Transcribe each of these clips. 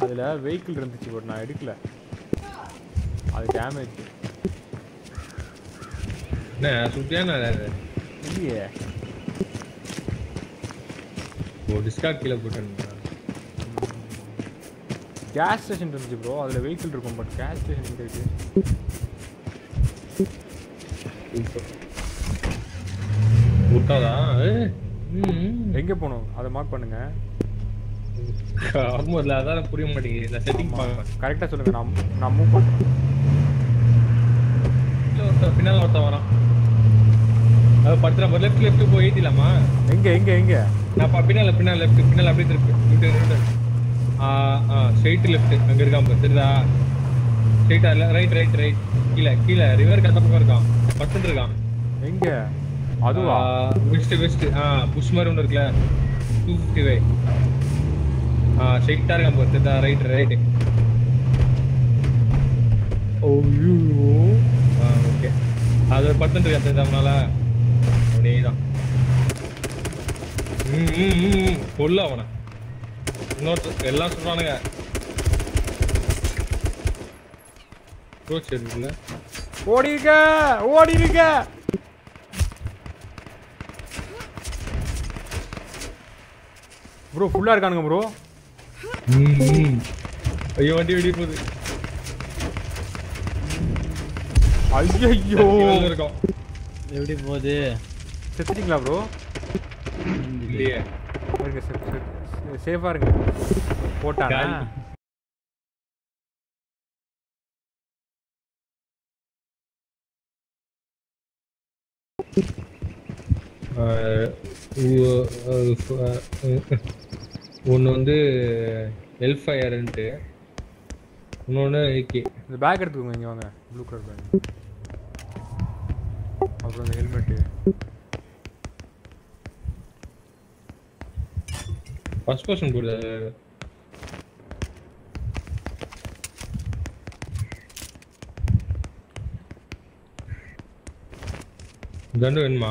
அதில் வெஹிக்கிள் இருந்துச்சு பட் நான் எடுக்கல அது டேமேஜ் என்ன சுத்தியான இல்லையே ஓ டிஸ்கார்ட் கீழே போட்டு கேஸ் ஸ்டேஷன் இருந்துச்சு ப்ரோ அதில் வெஹிக்கிள் இருக்கும் பட் கேஸ் ஸ்டேஷன் எங்கே இருக்கு விட்டாதா ஏய், ம், எங்கே போகணும் அதை மார்க் பண்ணுங்க ஆர்மர்ல அதான் புரிய மாட்டேங்குது இந்த செட்டிங் பார்க்கலாம் கரெக்டாக சொல்லுங்கள் நான் நான் மூவ் பண்ணுறேன் இல்ல ஒருத்தன் பின்னால ஒருத்தன் வரான் அது பத்து நம்பர் லெஃப்ட் லெஃப்ட் போய் ஏத்திலாமா எங்கே எங்கே எங்கே நான் பா- பின்னால பின்னால லெஃப்ட் பின்னால அப்படியே திருப்பி விட்டு விட்டு ஆ ஆ ஸ்ட்ரைட் லெஃப்ட் அங்க இருக்கான் பாரு தெரியுதா ஸ்ட்ரைட்டா இல்ல ரைட் ரைட் ரைட் கீழே கீழே ரிவருக்கு அந்த பக்கம் இருக்கான் பத்துட்டு இருக்கான் எங்கே அதுவா வெஸ்ட் வெஸ்ட் ஆ புஷ் மாதிரி ஒன்று இருக்குல்ல டூ ஃபிஃப்டி வை ஆ ஸ்ட்ரைட்டா இருக்கான் பாரு தெரியுதா ரைட் ரைட் ஓய்யோ ஆ ஓகே அது பத்துட்டு இருக்கான் தெரியுதா அவனால அப்படியே தான் ம் ம் ம், ம் கொல்ல அவனை இன்னொருத்தர் எல்லாம் சொல்றானுங்க கோச் இருக்குல்ல ஓடி இருக்க ஓடி இருக்க ப்ரோ ஃபுல்லாக இருக்கானுங்க ப்ரோ ம், ம். ஐயோ வண்டி வெடி போகுது ஐயோ வெளில இருக்கோம் எப்படி போகுது செத்துட்டீங்களா ப்ரோ இல்லையே இருங்க சேஃபாக இருங்க போட்டானா காலி. ஒன்று வந்து எல்ஃபயர்ன்ட்டு இன்னொன்று ஏகே இந்த பேக் எடுத்துக்கோங்க இங்கே வாங்க ப்ளூ கலர் பேக் அப்புறம் இந்த ஹெல்மெட்டு ஃபர்ஸ்ட் பர்சன் போடு கண்டு வேணுமா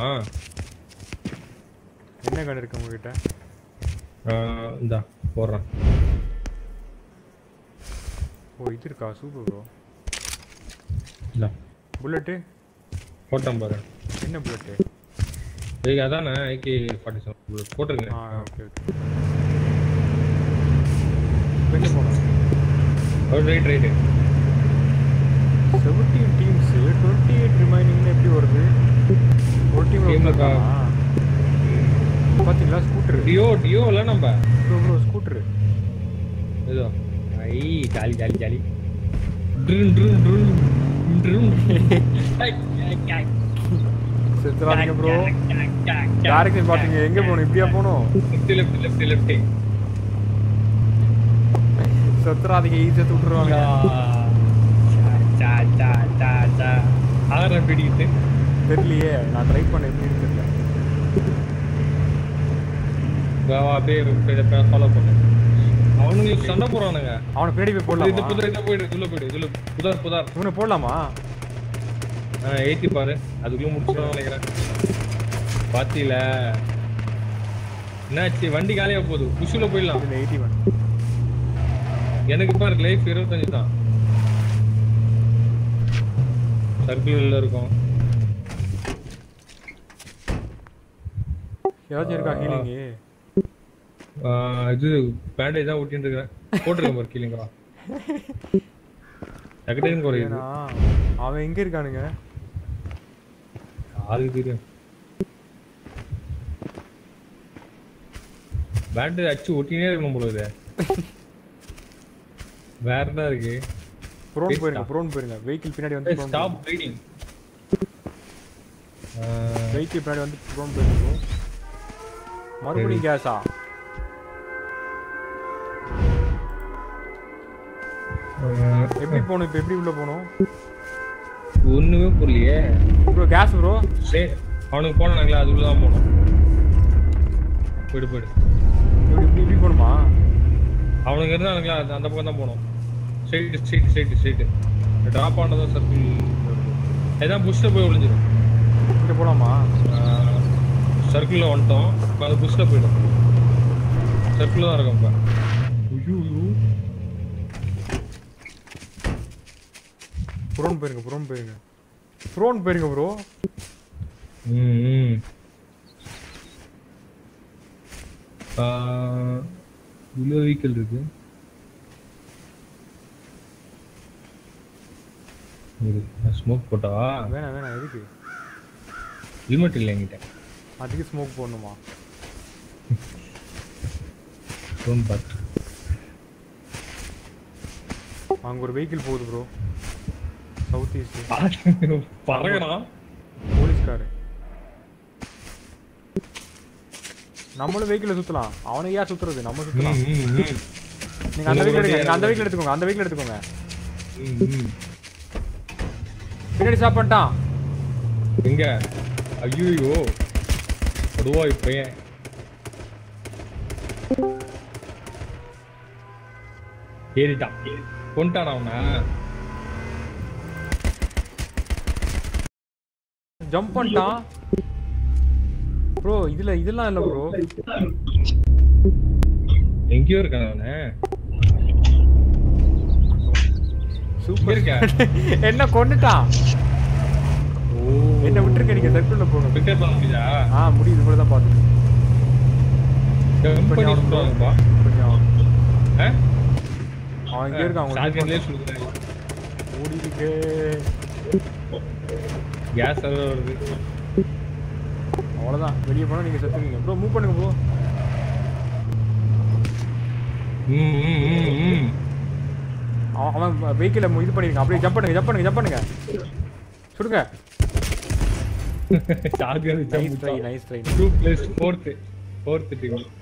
என்ன கண்டு இருக்கு உங்ககிட்ட ஆஹ் இந்தா போடுறேன் ஓ இது இருக்கா சூப்பர் ப்ரோ இந்தா புல்லட்டு போட்டேன் பாரு என்ன புல்லட்டு ஏய் அதானே ஏகே ஃபார்ட்டி செவன் போட்டிருக்கேன் ஆ ஓகே ஓகே எங்கே போனோம் right right seventeen teams twenty eight ரிமைனிங்னு எப்படி வருது ஒரு டீம் Team இருக்கா? பார்த்தீங்களா ஸ்கூட்டர் டியோ டியோ இல்லை நம்ம ப்ரோ ப்ரோ ஸ்கூட்டர் ஏதோ ஐ ஜாலி ஜாலி ஜாலி ட்ரின் ட்ரின் ட்ரின் ட்ரின் செத்துறாதீங்க ப்ரோ டேரக்ஷன் பார்த்தீங்க எங்கே போகணும் இப்படியா போகணும் லெஃப்ட் லெஃப்ட் லெஃப்ட் லெஃப்ட் செத்துறாதீங்க ஈஸியாக விட்டுருவாங்க ஆரம் பிடிக்குது தெரியலையே நான் ட்ரை பண்ண எப்படின்னு தெரியல வா அப்படியே ஃபாலோ பண்ணு அவனுங்க சண்டை போறானுங்க அவனை பின்னாடி போய் இது போடலாமா புதர் இதை போயிடு உள்ள போயிடு இதுல புதார் புதார் இவனை போடலாமா ஆ ஏத்தி பாரு அதுக்குள்ள முடிச்சிடும் நினைக்கிறேன் பாத்தியில என்னாச்சு வண்டி காலியா போகுது புஷுல போயிடலாம் இந்த எயிட்டி ஒன் எனக்கு பாரு லைஃப் இருபத்தஞ்சு தான் சர்க்கிள்ல இருக்கும் ஏதாச்சும் இருக்கா ஹீலிங்கு ஆ, இது பேண்டேஜ் தான் ஒட்டிட்டு இருக்கிறேன் போட்டிருக்கேன் பாரு கீழேங்கா டக்கு குறையுது ஏன்னா அவன் எங்கே இருக்கானுங்க யாருக்கு தெரியும் பேண்டேஜ் அடிச்சு ஒட்டினே இருக்கணும் போல இது வேற என்ன இருக்கு ப்ரோன் Yes, போயிருங்க stop. ப்ரோன் போயிருங்க வெஹிக்கிள் பின்னாடி வந்து prone ஸ்டாப் ப்ளீடிங் போயிருங்க. வெஹிக்கிள் பின்னாடி வந்து ப்ரோன் போயிருங்க மறுபடியும் கேஸா எப்படி போகணும் இப்போ எப்படி உள்ள போகணும் ஒண்ணுமே புரியலையே ப்ரோ கேஸ் ப்ரோ சரி அவனுக்கு போனாங்களா அதுக்குள்ள தான் போகணும் போயிடு போயிடு இப்படி இப்படி இப்படி போகணுமா அவனுக்கு இருந்தானுங்களா அது அந்த பக்கம் தான் போகணும் straight straight straight straight drop ஆனதும் சர்க்கிள் எதான் புஷ்ல போய் ஒளிஞ்சிடும் இங்கே போகலாமா சர்க்கிளில் வந்துட்டோம் இப்போ அது புஷ்ல போயிடும் சர்க்கிள் தான் இருக்கும் இப்போ ஐயோ ப்ரோன் போயிருங்க ப்ரோன் போயிருங்க ப்ரோன் போயிருங்க ப்ரோ ம் ம் ஆ, இவ்வளோ வெஹிக்கிள் இருக்கு ஸ்மோக் போட்டவா வேணாம் வேணாம் எதுக்கு ஹெல்மெட் இல்லை என்கிட்ட அதுக்கு ஸ்மோக் போடணுமா ஃபோன் பார்த்து அங்க ஒரு வெஹிக்கிள் போகுது ப்ரோ சவுத் ஈஸ்ட் பறகுறான் போலீஸ்காரு நம்மளும் வெஹிக்கிள் சுத்தலாம் அவனுக்கு ஏன் சுத்துறது நம்ம சுத்தலாம் நீங்க அந்த வெஹிக்கிள் எடுங்க நீங்க அந்த வெஹிக்கிள் எடுத்துக்கோங்க அந்த வெஹிக்கிள் எடுத்துக்கோங்க பின்னாடி ஸ்டாப் பண்ணிட்டான் எங்க ஐயோ அதுவா இப்ப ஏன் ஏறிட்டான் கொண்டானா அவன ஜம்ப் பண்ணிட்டான் ப்ரோ இதுல இதெல்லாம் இல்ல ப்ரோ எங்கேயோ இருக்கான் அவன சூப்பர் இருக்க. என்ன கொன்னுட்டான் ஓ என்ன விட்டுருக்க நீங்க சர்க்கிள்ல போங்க பிக்கப் பண்ண முடியுதா ஆ முடியுது கூட தான் பாத்துட்டு ஜம்ப் பண்ணி ஆகணும் bro. சொல்றாங்கப்பா கொஞ்சம் அவன் இங்கே இருக்கான் அவங்க ஸ்டார்டிங்லயே சொல்லுங்க ஓடி இருக்கு கேஸ் எல்லாம் வருது அவ்வளவுதான் வெளியே போனா நீங்க செத்துவீங்க ப்ரோ மூவ் பண்ணுங்க ப்ரோ ம் ம் ம் ம் அவன் அவன் வெஹிக்கிள இது பண்ணிருக்கான் அப்படியே ஜம்ப் பண்ணுங்க ஜம்ப் பண்ணுங்க ஜம்ப் பண்ணுங்க சுடுங்க charger nice try nice try two plus fourth fourth team